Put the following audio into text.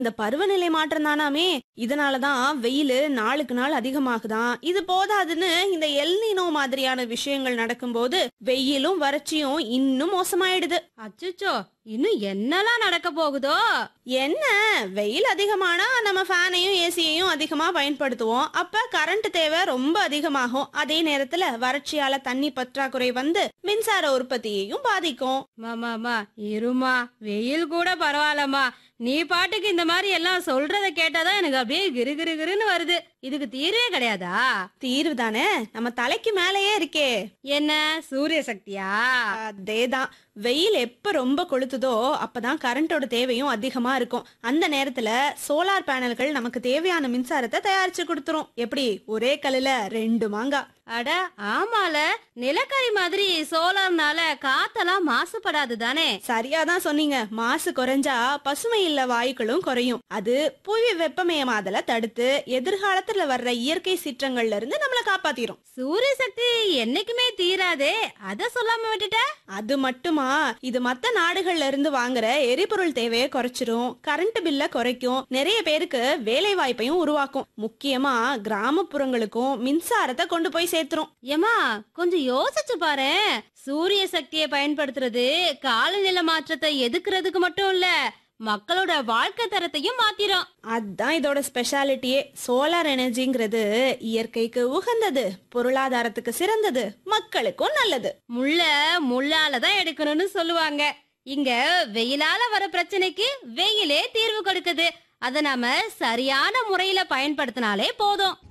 இந்த பருவநிலை மாற்றம் தானாமே இதனாலதான் வெயில் நாளுக்கு நாள் அதிகமாகுதான் இது போதாதுன்னு இந்த எல்னினோ மாதிரியான விஷயங்கள் நடக்கும்போது வெயிலும் வறட்சியும் இன்னும் மோசமாயிடுது அச்சச்சோ இன்னும் என்னலாம் நடக்க போகுதோ என்ன வெயில் அதிகமானா நம்ம ஃபேனையும் ஏசியையும் அதிகமா பயன்படுத்துவோம் அப்ப கரண்ட் தேவை ரொம்ப அதிகமாகும் அதே நேரத்துல வறட்சியால தண்ணி பற்றாக்குறை வந்து மின்சார உற்பத்தியையும் பாதிக்கும் மாமாமா இருமா வெயில் கூட பரவாயில்லம்மா நீ பாட்டுக்கு இந்த மாதிரி எல்லாம் சொல்றத கேட்டாதான் எனக்கு அப்படியே கிரு கிரு கிருன்னு வருது இதுக்கு தீர்வே கிடையாதா தீர்வு தானே நம்ம தலைக்கு மேலேயே இருக்கே என்ன சூரிய சக்தியா அதேதான் வெயில் எப்ப ரொம்ப கொளுத்துதோ அப்பதான் கரண்டோட தேவையும் அதிகமா இருக்கும் அந்த நேரத்துல சோலார் பேனல்கள் நமக்கு தேவையான மின்சாரத்தை தயாரிச்சு கொடுத்துரும் எப்படி ஒரே கல்லுல ரெண்டு மாங்காய் அட ஆமால நிலக்கரி மாதிரி சோலார்னால காத்தெல்லாம் மாசுபடாது தானே சரியாதான் சொன்னீங்க மாசு குறைஞ்சா பசுமை இல்ல வாயுக்களும் குறையும் அது புவி வெப்பமயமாதல தடுத்து எதிர்காலத்துல வர்ற இயற்கை சீற்றங்கள்ல இருந்து நம்மள காப்பாத்திரும் சூரிய சக்தி என்னைக்குமே தீராதே அத சொல்லாம விட்டுட்ட அது மட்டுமா இது மத்த நாடுகள்ல இருந்து வாங்குற எரிபொருள் தேவையை குறைச்சிரும் கரண்ட் பில்ல குறைக்கும் நிறைய பேருக்கு வேலை வாய்ப்பையும் உருவாக்கும் முக்கியமா கிராமப்புறங்களுக்கும் மின்சாரத்தை கொண்டு போய் சேர்த்துரும் ஏமா கொஞ்சம் யோசிச்சு பாரு சூரிய சக்தியை பயன்படுத்துறது காலநிலை மாற்றத்தை எதுக்குறதுக்கு மட்டும் இல்ல மக்களோட வாழ்க்கை தரத்தையும் மாத்திரும் அதான் இதோட ஸ்பெஷாலிட்டியே சோலார் எனர்ஜிங்கிறது இயற்கைக்கு உகந்தது பொருளாதாரத்துக்கு சிறந்தது மக்களுக்கும் நல்லது முள்ள முள்ளால தான் எடுக்கணும்னு சொல்லுவாங்க இங்க வெயிலால வர பிரச்சனைக்கு வெயிலே தீர்வு கொடுக்குது அத நாம சரியான முறையில பயன்படுத்தினாலே போதும்